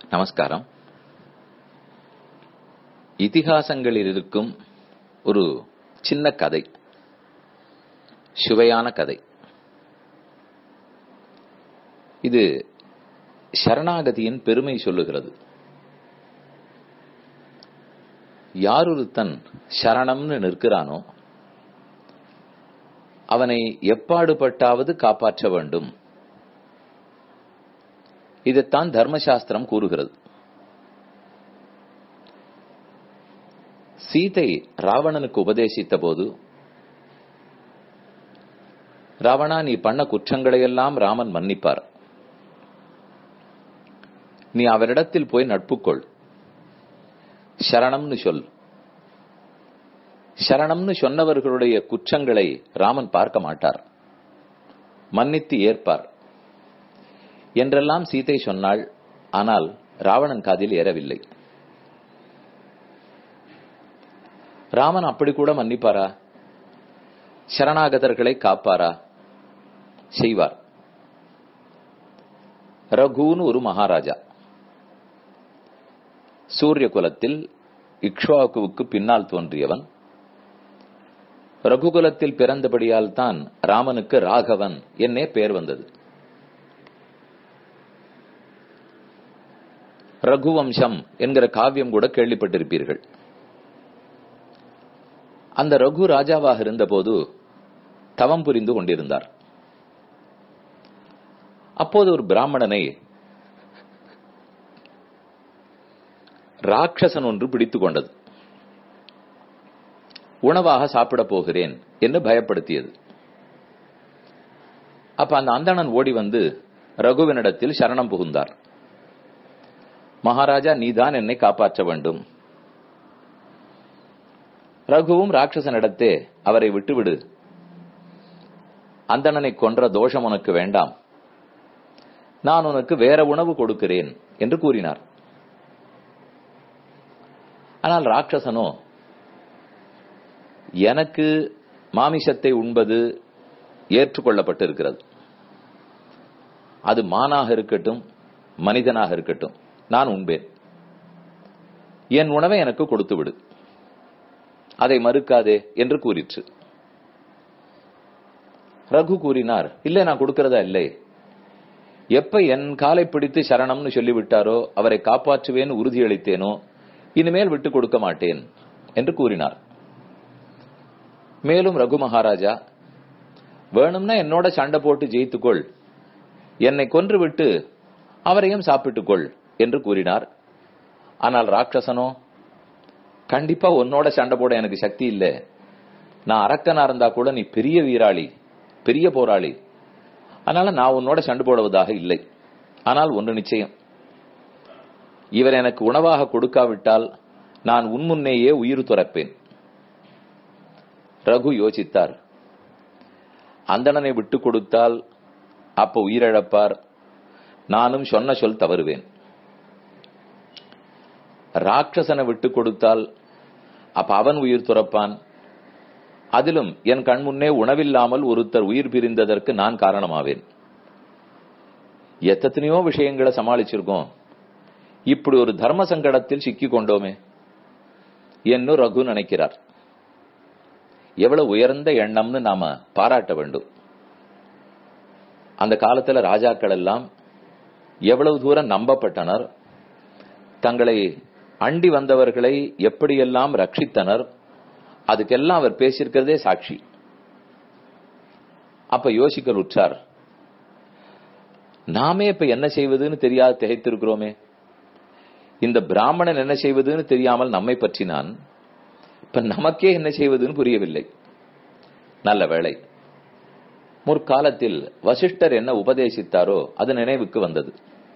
நமஸ்காரம் இதிகாசங்களில் இருக்கும் ஒரு சின்ன கதை சுவையான கதை இது சரணாகதியின் பெருமை சொல்லுகிறது யார் ஒருத்தன் சரணம்னு நிற்கிறானோ அவனை எப்பாடுபட்டாவது காப்பாற்ற வேண்டும் இதைத்தான் தர்மசாஸ்திரம் கூறுகிறது சீதை ராவணனுக்கு உபதேசித்த போது ராவணா நீ பண்ண குற்றங்களையெல்லாம் ராமன் மன்னிப்பார் நீ அவரிடத்தில் போய் நட்புக்கொள் சரணம்னு சொல் சரணம்னு சொன்னவர்களுடைய குற்றங்களை ராமன் பார்க்க மாட்டார் மன்னித்து ஏற்பார் என்றெல்லாம் சீதை சொன்னாள் ஆனால் ராவணன் காதில் ஏறவில்லை ராமன் அப்படி கூட மன்னிப்பாரா சரணாகதர்களை காப்பாரா செய்வார் ரகுன்னு ஒரு மகாராஜா சூரிய குலத்தில் இக்ஷ்வாகுவுக்கு பின்னால் தோன்றியவன் ரகுகுலத்தில் பிறந்தபடியால் தான் ராமனுக்கு ராகவன் என்னே பெயர் வந்தது ரகுவம்சம் என்கிற காவியம் கூட கேள்விப்பட்டிருப்பீர்கள் அந்த ரகு ராஜாவாக இருந்தபோது தவம் புரிந்து கொண்டிருந்தார் அப்போது ஒரு பிராமணனை ராட்சசன் ஒன்று பிடித்துக் கொண்டது உணவாக சாப்பிட போகிறேன் என்று பயப்படுத்தியது அப்ப அந்த அந்தணன் ஓடி வந்து ரகுவினிடத்தில் சரணம் புகுந்தார் மகாராஜா நீதான் என்னை காப்பாற்ற வேண்டும் ரகுவும் ராட்சசனிடத்தே அவரை விட்டுவிடு அந்தணனை கொன்ற தோஷம் உனக்கு வேண்டாம் நான் உனக்கு வேற உணவு கொடுக்கிறேன் என்று கூறினார் ஆனால் ராட்சசனோ எனக்கு மாமிசத்தை உண்பது ஏற்றுக்கொள்ளப்பட்டிருக்கிறது அது மானாக இருக்கட்டும் மனிதனாக இருக்கட்டும் நான் உண்பேன் என் உணவை எனக்கு கொடுத்து விடு அதை மறுக்காதே என்று கூறிற்று ரகு கூறினார் இல்லை நான் கொடுக்கிறதா இல்லை எப்ப என் காலை பிடித்து சரணம்னு சொல்லிவிட்டாரோ அவரை காப்பாற்றுவேன் உறுதியளித்தேனோ இனிமேல் விட்டு கொடுக்க மாட்டேன் என்று கூறினார் மேலும் ரகு மகாராஜா வேணும்னா என்னோட சண்டை போட்டு ஜெயித்துக்கொள் என்னை கொன்று விட்டு அவரையும் சாப்பிட்டுக்கொள் என்று கூறினார் ஆனால் ராட்சசனோ கண்டிப்பா உன்னோட சண்டை போட எனக்கு சக்தி இல்லை நான் அரக்கனா இருந்தா கூட நீ பெரிய வீராளி பெரிய போராளி அதனால நான் உன்னோட சண்டை போடுவதாக இல்லை ஆனால் ஒன்று நிச்சயம் இவர் எனக்கு உணவாக கொடுக்காவிட்டால் நான் உன்முன்னேயே உயிர் துறப்பேன் ரகு யோசித்தார் அந்தணனை விட்டு கொடுத்தால் அப்ப உயிரிழப்பார் நானும் சொன்ன சொல் தவறுவேன் ராட்சசனை விட்டு கொடுத்தால் அப்ப அவன் உயிர் துறப்பான் அதிலும் என் கண் முன்னே உணவில்லாமல் ஒருத்தர் உயிர் பிரிந்ததற்கு நான் காரணமாவேன் எத்தனையோ விஷயங்களை சமாளிச்சிருக்கோம் இப்படி ஒரு தர்ம சங்கடத்தில் சிக்கி கொண்டோமே என்று ரகு நினைக்கிறார் எவ்வளவு உயர்ந்த எண்ணம்னு நாம பாராட்ட வேண்டும் அந்த காலத்துல ராஜாக்கள் எல்லாம் எவ்வளவு தூரம் நம்பப்பட்டனர் தங்களை அண்டி வந்தவர்களை எப்படியெல்லாம் ரட்சித்தனர் அதுக்கெல்லாம் அவர் பேசியிருக்கிறதே சாட்சி அப்ப யோசிக்க உற்றார் நாமே இப்ப என்ன செய்வதுன்னு தெரியாது திகைத்திருக்கிறோமே இந்த பிராமணன் என்ன செய்வதுன்னு தெரியாமல் நம்மை பற்றினான் இப்ப நமக்கே என்ன செய்வதுன்னு புரியவில்லை நல்ல வேளை முற்காலத்தில் வசிஷ்டர் என்ன உபதேசித்தாரோ அது நினைவுக்கு வந்தது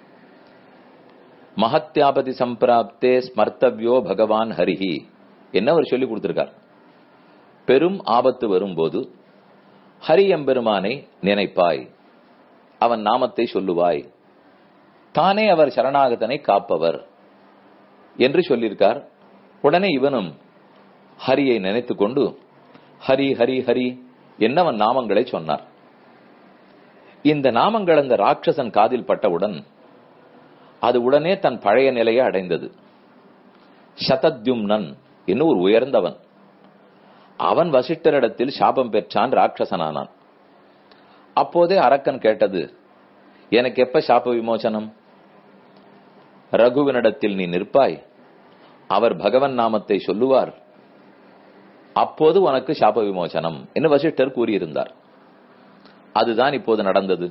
மகத்யாபதி சம்பிராப்தே ஸ்மர்த்தவ்யோ பகவான் ஹரிஹி என்ன அவர் சொல்லி கொடுத்திருக்கார் பெரும் ஆபத்து வரும்போது ஹரி எம்பெருமானை நினைப்பாய் அவன் நாமத்தை சொல்லுவாய் தானே அவர் சரணாகதனை காப்பவர் என்று சொல்லியிருக்கார் உடனே இவனும் ஹரியை நினைத்துக் கொண்டு ஹரி ஹரி ஹரி என்னவன் நாமங்களை சொன்னார் இந்த நாமங்கள் அந்த ராட்சசன் காதில் பட்டவுடன் அது உடனே தன் பழைய நிலையை அடைந்தது சதத்யும்னன் இன்னும் ஒரு உயர்ந்தவன் அவன் வசிஷ்டரிடத்தில் சாபம் பெற்றான் ராட்சசனானான் அப்போதே அரக்கன் கேட்டது எனக்கு எப்ப சாப விமோசனம் ரகுவினிடத்தில் நீ நிற்பாய் அவர் பகவன் நாமத்தை சொல்லுவார் அப்போது உனக்கு சாப விமோசனம் என்று வசிஷ்டர் கூறியிருந்தார் அதுதான் இப்போது நடந்தது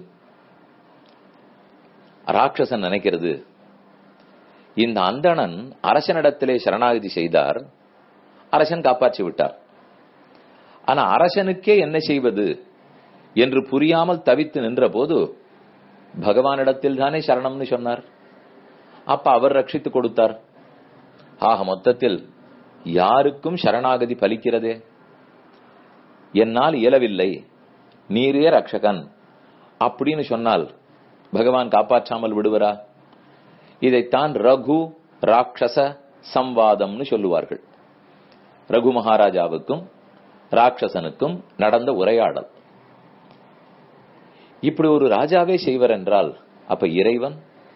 ராட்சசன் நினைக்கிறது இந்த அந்தணன் அரசனிடத்திலே சரணாகதி செய்தார் அரசன் காப்பாற்றி விட்டார் ஆனா அரசனுக்கே என்ன செய்வது என்று புரியாமல் தவித்து நின்ற போது பகவானிடத்தில் தானே சரணம்னு சொன்னார் அப்ப அவர் ரட்சித்து கொடுத்தார் ஆக மொத்தத்தில் யாருக்கும் சரணாகதி பலிக்கிறதே என்னால் இயலவில்லை நீரே ரக்ஷகன் அப்படின்னு சொன்னால் பகவான் காப்பாற்றாமல் விடுவரா இதைத்தான் ரகு ராட்சச சம்வாதம்னு சொல்லுவார்கள் ரகு மகாராஜாவுக்கும் ராட்சசனுக்கும் நடந்த உரையாடல் இப்படி ஒரு ராஜாவே செய்வர் என்றால் அப்ப இறைவன்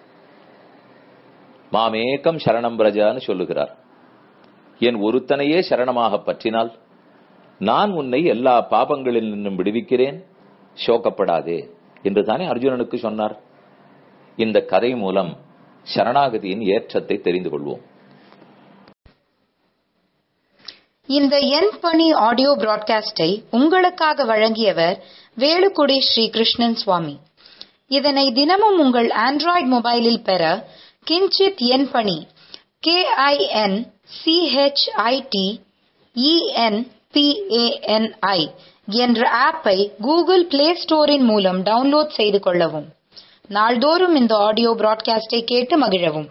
மாமேக்கம் சரணம் பிரஜான்னு சொல்லுகிறார் என் ஒருத்தனையே சரணமாக பற்றினால் நான் உன்னை எல்லா பாபங்களில் நின்றும் விடுவிக்கிறேன் சோகப்படாதே என்று தானே அர்ஜுனனுக்கு சொன்னார் இந்த கதை மூலம் சரணாகதியின் ஏற்றத்தை தெரிந்து கொள்வோம் இந்த என் பணி ஆடியோ பிராட்காஸ்டை உங்களுக்காக வழங்கியவர் வேலுக்குடி ஸ்ரீ கிருஷ்ணன் சுவாமி இதனை தினமும் உங்கள் ஆண்ட்ராய்டு மொபைலில் பெற கிஞ்சித் என் பணி கே ஐ என் சிஹெச்ஐடி இஎன்பிஏஎன்ஐ என்ற ஆப்பை கூகுள் பிளே ஸ்டோரின் மூலம் டவுன்லோட் செய்து கொள்ளவும் நாள்தோறும் இந்த ஆடியோ பிராட்காஸ்டை கேட்டு மகிழவும்